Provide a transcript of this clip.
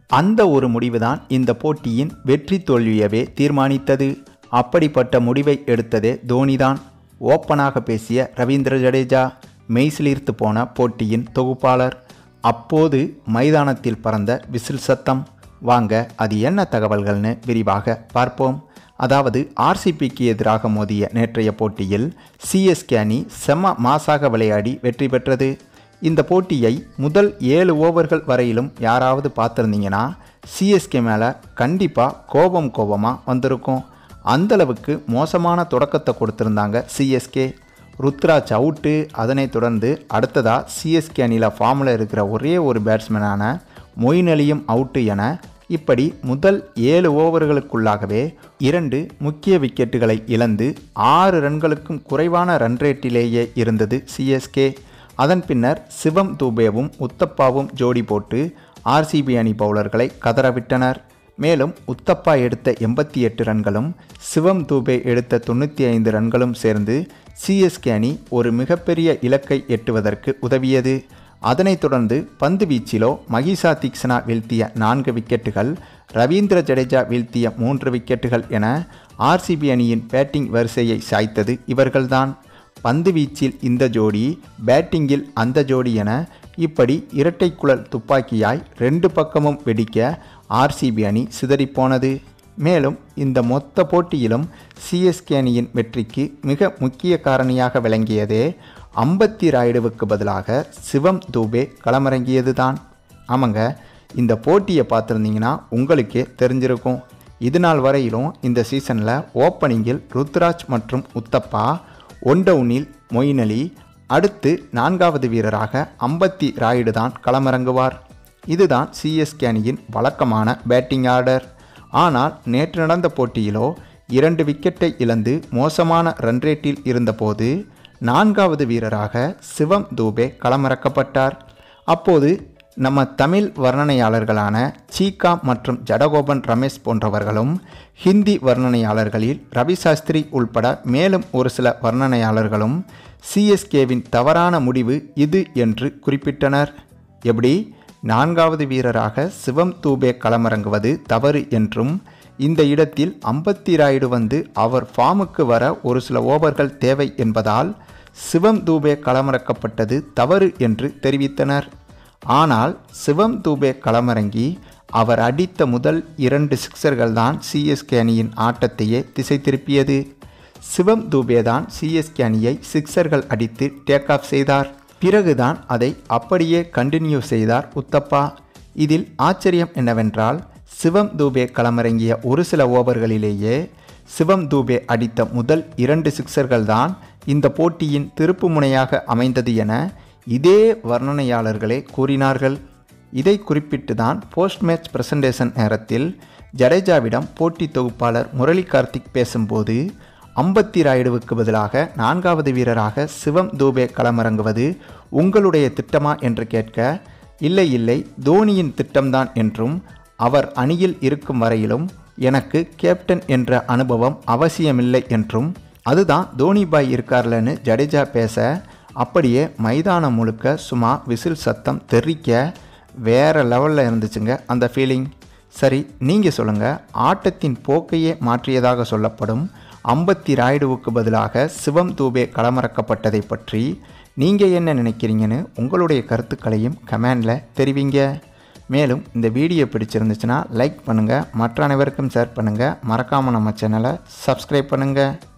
அந்த ஒரு முடிவுதான் இந்த போட்டியின் வெற்றி தோல்வியவே தீர்மானித்தது அப்படிப்பட்ட முடிவை எடுத்ததே தோனிதான் ஓப்பனாக பேசிய ரவீந்திர ஜடேஜா மெய்சிலிர்த்து போன போட்டியின் தொகுப்பாளர் அப்போது மைதானத்தில் பறந்த விசில் சத்தம் வாங்க அது என்ன தகவல்கள்னு விரிவாக பார்ப்போம் அதாவது ஆர்சிபிக்கு எதிராக மோதிய நேற்றைய போட்டியில் சிஎஸ்கே அணி செம்ம மாசாக விளையாடி வெற்றி பெற்றது இந்த போட்டியை முதல் ஏழு ஓவர்கள் வரையிலும் யாராவது பார்த்துருந்தீங்கன்னா சிஎஸ்கே மேலே கண்டிப்பாக கோபம் கோபமாக வந்திருக்கும் அந்தளவுக்கு மோசமான தொடக்கத்தை கொடுத்துருந்தாங்க சிஎஸ்கே ருத்ராஜ் அவுட்டு அதனைத் தொடர்ந்து அடுத்ததாக சிஎஸ்கே அணியில் ஃபார்மில் இருக்கிற ஒரே ஒரு பேட்ஸ்மேனான மொயின் அலியும் அவுட்டு என இப்படி முதல் ஏழு ஓவர்களுக்குள்ளாகவே இரண்டு முக்கிய விக்கெட்டுகளை இழந்து ஆறு ரன்களுக்கும் குறைவான ரன் ரேட்டிலேயே இருந்தது சிஎஸ்கே அதன் பின்னர் சிவம் தூபேவும் உத்தப்பாவும் ஜோடி போட்டு ஆர்சிபி அணி பவுலர்களை கதறவிட்டனர் மேலும் உத்தப்பா எடுத்த எண்பத்தி எட்டு ரன்களும் சிவம் தூபே எடுத்த தொண்ணூற்றி ஐந்து ரன்களும் சேர்ந்து சிஎஸ்கே அணி ஒரு மிகப்பெரிய இலக்கை எட்டுவதற்கு உதவியது அதனைத் தொடர்ந்து பந்து வீச்சிலோ மகிஷா தீக்ஷனா வீழ்த்திய நான்கு விக்கெட்டுகள் ரவீந்திர ஜடேஜா வீழ்த்திய மூன்று விக்கெட்டுகள் என ஆர்சிபி அணியின் பேட்டிங் வரிசையை சாய்த்தது இவர்கள்தான் பந்து வீச்சில் இந்த ஜோடி பேட்டிங்கில் அந்த ஜோடி என இப்படி இரட்டைக்குழல் துப்பாக்கியாய் ரெண்டு பக்கமும் வெடிக்க ஆர்சிபி அணி சிதறிப்போனது மேலும் இந்த மொத்த போட்டியிலும் சிஎஸ்கே அணியின் வெற்றிக்கு மிக முக்கிய காரணியாக விளங்கியதே அம்பத்தி ராயுடுவுக்கு பதிலாக சிவம் தூபே களமிறங்கியது தான் ஆமாங்க இந்த போட்டியை பார்த்துருந்தீங்கன்னா உங்களுக்கே தெரிஞ்சிருக்கும் இது நாள் வரையிலும் இந்த சீசனில் ஓப்பனிங்கில் ருத்ராஜ் மற்றும் உத்தப்பா ஒன் டவுனில் மொயின் அலி அடுத்து நான்காவது வீரராக அம்பத்தி ராயுடு தான் களமிறங்குவார் இதுதான் சிஎஸ்கே அணியின் வழக்கமான பேட்டிங் ஆர்டர் ஆனால் நேற்று நடந்த போட்டியிலோ இரண்டு விக்கெட்டை இழந்து மோசமான ரன் ரேட்டில் இருந்தபோது நான்காவது வீரராக சிவம் தூபே களமிறக்கப்பட்டார் அப்போது நம்ம தமிழ் வர்ணனையாளர்களான சீகா மற்றும் ஜடகோபன் ரமேஷ் போன்றவர்களும் ஹிந்தி வர்ணனையாளர்களில் ரவி சாஸ்திரி உள்பட மேலும் ஒரு சில வர்ணனையாளர்களும் சிஎஸ்கேவின் தவறான முடிவு இது என்று குறிப்பிட்டனர் எப்படி நான்காவது வீரராக சிவம் தூபே களமிறங்குவது தவறு என்றும் இந்த இடத்தில் அம்பத்தி ராயுடு வந்து அவர் ஃபார்முக்கு வர ஒரு சில ஓவர்கள் தேவை என்பதால் சிவம் தூபே களமிறக்கப்பட்டது தவறு என்று தெரிவித்தனர் ஆனால் சிவம் தூபே களமிறங்கி அவர் அடித்த முதல் இரண்டு சிக்சர்கள் தான் சிஎஸ்கே அணியின் ஆட்டத்தையே திசை திருப்பியது சிவம் தூபே தான் சிஎஸ்கே அணியை சிக்சர்கள் அடித்து டேக் ஆஃப் செய்தார் பிறகுதான் அதை அப்படியே கண்டினியூ செய்தார் உத்தப்பா இதில் ஆச்சரியம் என்னவென்றால் சிவம் தூபே களமிறங்கிய ஒரு சில ஓவர்களிலேயே சிவம் தூபே அடித்த முதல் இரண்டு சிக்சர்கள் தான் இந்த போட்டியின் திருப்பு முனையாக அமைந்தது என இதே வர்ணனையாளர்களே கூறினார்கள் இதை குறிப்பிட்டு தான் போஸ்ட் மேட்ச் பிரசன்டேஷன் நேரத்தில் ஜடேஜாவிடம் போட்டி தொகுப்பாளர் முரளி கார்த்திக் பேசும்போது அம்பத்தி ராயுடுவுக்கு பதிலாக நான்காவது வீரராக சிவம் தூபே களமிறங்குவது உங்களுடைய திட்டமா என்று கேட்க இல்லை இல்லை தோனியின் திட்டம்தான் என்றும் அவர் அணியில் இருக்கும் வரையிலும் எனக்கு கேப்டன் என்ற அனுபவம் அவசியமில்லை என்றும் அதுதான் தோனி பாய் இருக்கார்லன்னு ஜடேஜா பேச அப்படியே மைதானம் முழுக்க சும்மா விசில் சத்தம் தெறிக்க வேற லெவலில் இருந்துச்சுங்க அந்த ஃபீலிங் சரி நீங்கள் சொல்லுங்கள் ஆட்டத்தின் போக்கையே மாற்றியதாக சொல்லப்படும் அம்பத்தி ராயுடுவுக்கு பதிலாக சிவம் தூபே களமிறக்கப்பட்டதை பற்றி நீங்கள் என்ன நினைக்கிறீங்கன்னு உங்களுடைய கருத்துக்களையும் கமெண்டில் தெரிவிங்க மேலும் இந்த வீடியோ பிடிச்சிருந்துச்சுன்னா லைக் பண்ணுங்கள் மற்ற அனைவருக்கும் ஷேர் பண்ணுங்கள் மறக்காமல் நம்ம சேனலை சப்ஸ்கிரைப் பண்ணுங்கள்